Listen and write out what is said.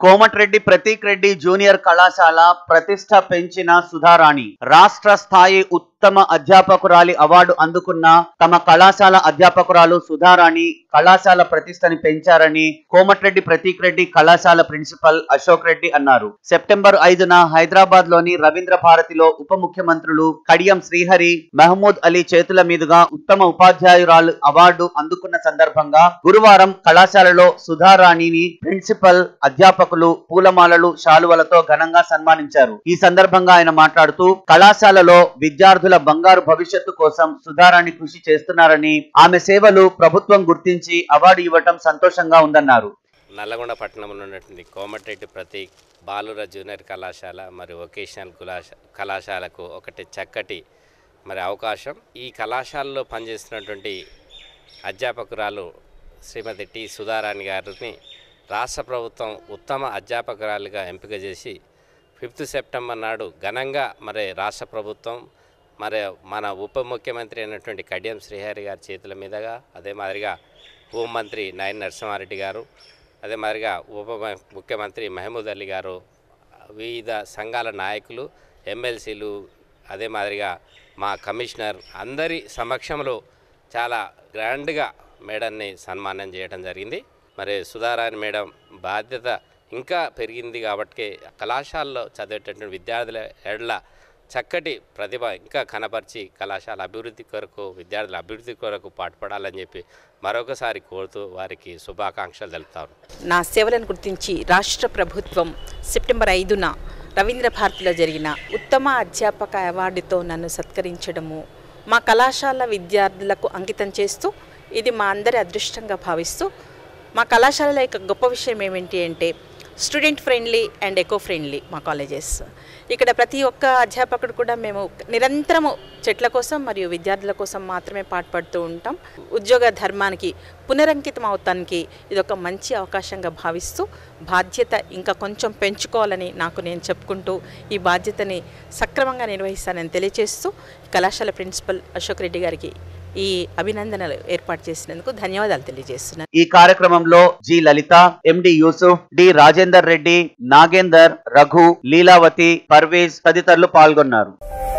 Komatireddy Prateek Reddy junior కళాశాల ప్రతిష్ట పెంచిన సుధారాణి రాష్ట్ర స్థాయి ఉత్తమ అధ్యాపకురాలి అవార్డు అందుకున్న తమ కళాశాల అధ్యాపకురాలు సుధారాణి కళాశాల ప్రతిష్టని పెంచారని కోమటిరెడ్డి ప్రతీక్ రెడ్డి కళాశాల ప్రిన్సిపల్ అశోక్ రెడ్డి అన్నారు సెప్టెంబర్ ఐదున హైదరాబాద్ లోని రవీంద్ర భారతిలో ఉప ముఖ్యమంత్రులు కడియం శ్రీహరి మహమూద్ అలీ చేతుల మీదుగా ఉత్తమ ఉపాధ్యాయురాలు అవార్డు అందుకున్న సందర్భంగా గురువారం కళాశాలలో సుధారాణిని ప్రిన్సిపల్ అధ్యాపకులు పూలమాలలు శాలువలతో ఘనంగా సన్మానించారు ఈ సందర్భంగా ఆయన మాట్లాడుతూ కళాశాలలో విద్యార్థుల బంగారు భవిష్యత్తు కోసం సుధారాణి కృషి చేస్తున్నారని ఆమె సేవలు ప్రభుత్వం గుర్తించి అవార్డు ఇవ్వటం సంతోషంగా ఉందన్నారు నల్లగొండ పట్టణంలో ఉన్నటువంటి కోమటిరెడ్డి ప్రతీక్ బాలుర జూనియర్ కళాశాల మరియు వొకేషనల్ కులాశ కళాశాలకు ఒకటి చక్కటి మరి అవకాశం ఈ కళాశాలలో పనిచేస్తున్నటువంటి అధ్యాపకురాలు శ్రీమతి టి సుధారాణి గారిని రాష్ట్ర ప్రభుత్వం ఉత్తమ అధ్యాపకురాలుగా ఎంపిక చేసి ఫిఫ్త్ సెప్టెంబర్ నాడు ఘనంగా మరి రాష్ట్ర ప్రభుత్వం మరి మన ఉప ముఖ్యమంత్రి అయినటువంటి కడియం శ్రీహరి గారి చేతుల మీదుగా అదే మాదిరిగా హోంమంత్రి నాయన్ నరసింహారెడ్డి గారు అదే మాదిరిగా ఉప మ- ముఖ్యమంత్రి మహమూద్ అలీ గారు వివిధ సంఘాల నాయకులు ఎమ్మెల్సీలు అదే మాదిరిగా మా కమిషనర్ అందరి సమక్షంలో చాలా గ్రాండ్గా మేడంని సన్మానం చేయడం జరిగింది మరి సుధారాణి మేడం బాధ్యత ఇంకా పెరిగింది కాబట్టి కళాశాలలో చదివేటటువంటి విద్యార్థుల ఎడల చక్కటి ప్రతిభ ఇంకా కనపరిచి కళాశాల అభివృద్ధి కొరకు విద్యార్థుల అభివృద్ధి కొరకు పాటుపడాలని చెప్పి మరొకసారి కోరుతూ వారికి శుభాకాంక్షలు తెలుపుతాను నా సేవలను గుర్తించి రాష్ట్ర ప్రభుత్వం సెప్టెంబర్ ఐదున రవీంద్ర భారతిలో జరిగిన ఉత్తమ అధ్యాపక అవార్డుతో నన్ను సత్కరించడము మా కళాశాల విద్యార్థులకు అంకితం చేస్తూ ఇది మా అందరి అదృష్టంగా భావిస్తూ మా కళాశాలలో యొక్క గొప్ప విషయం ఏమిటి అంటే student friendly and eco friendly మా కాలేజెస్ ఇక్కడ ప్రతి ఒక్క అధ్యాపకుడు కూడా మేము నిరంతరము చెట్ల కోసం మరియు విద్యార్థుల కోసం మాత్రమే పాటుపడుతూ ఉంటాం ఉద్యోగ ధర్మానికి పునరంకితం అవటానికి ఇది ఒక మంచి అవకాశంగా భావిస్తూ బాధ్యత ఇంకా కొంచెం పెంచుకోవాలని నాకు నేను చెప్పుకుంటూ ఈ బాధ్యతని సక్రమంగా నిర్వహిస్తానని తెలియజేస్తూ కళాశాల ప్రిన్సిపల్ అశోక్ రెడ్డి గారికి ఈ అభినందనలు ఏర్పాటు చేసినందుకు ధన్యవాదాలు తెలియజేస్తున్నాను ఈ కార్యక్రమంలో G Lalitha MD Yusuf D Rajender Reddy Nagender Raghu Leelavathi Parvez తదితరులు పాల్గొన్నారు